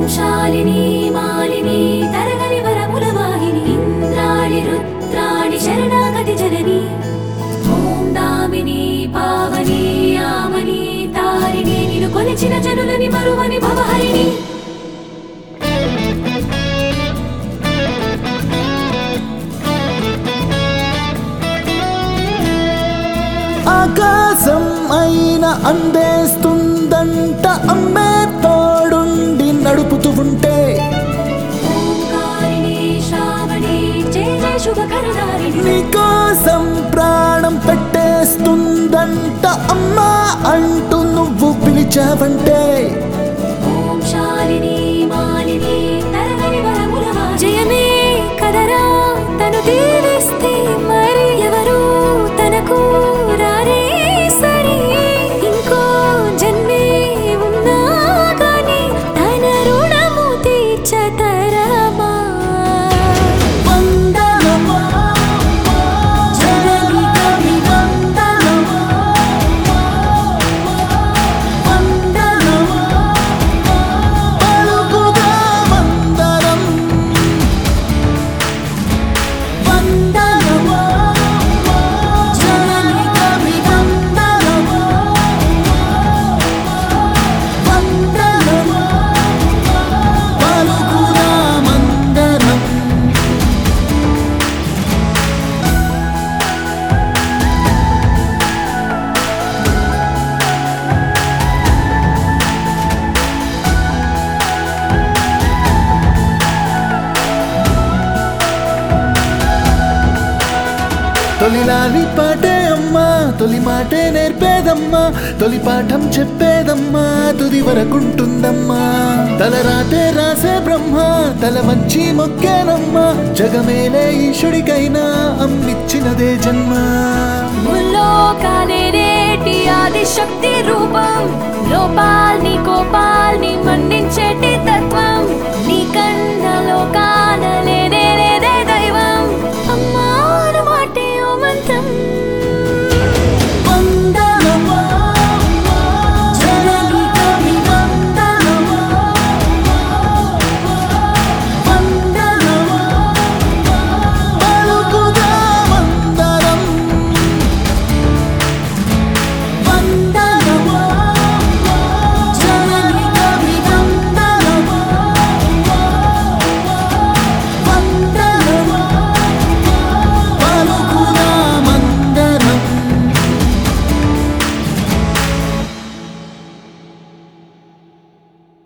శాలిని మాలిని తరగని వరముల వాహిని ఇంద్రాణి రుద్రాణి శరణాగతి జనని ఓం దామిని పావని ఆమని తారిణి నిన్ను కొలిచిన జనులని మరువని భవహరిణి ఆకాశం అయిన అందేస్తుందంట అమ్మే తోడుండి నడుపుతూ ఉంటే ఓంకారిణి శ్రావణి జయ జయ శుభకరదారిణి నీకోసం ప్రాణం పెట్టేస్తుందంట అమ్మా అంటూ నువ్వు పిలిచావంటే ఓం శాలిని మాలిని తరగని వరముల వాహిని జయమే కదరా తను దీవిస్తే మరి ఎవరు తనకు రారే సరి ఇంకో జన్మే ఉన్నా కానీ తన రుణము తీర్చతరమా వందనమా జనని కవి వందనమా వందనమా పలుకుదామందరం వందనమా జనని కవి వందనమా వందనమా పలుకుదామందరం తొలిలాలి పాటే అమ్మా తొలి మాటే నేర్పేదమ్మా తొలి పాఠం చెప్పేదమ్మా తుది వరకుంటుందమ్మా తల రాతే రాసే బ్రహ్మ తల వంచి మొక్కేనమ్మా జగమేలే ఈశుడికైనా అమ్మిచ్చినదే జన్మ ముల్లోకాలేటి ఆదిశక్తి రూపం లోపాల్ని కోపాల్ని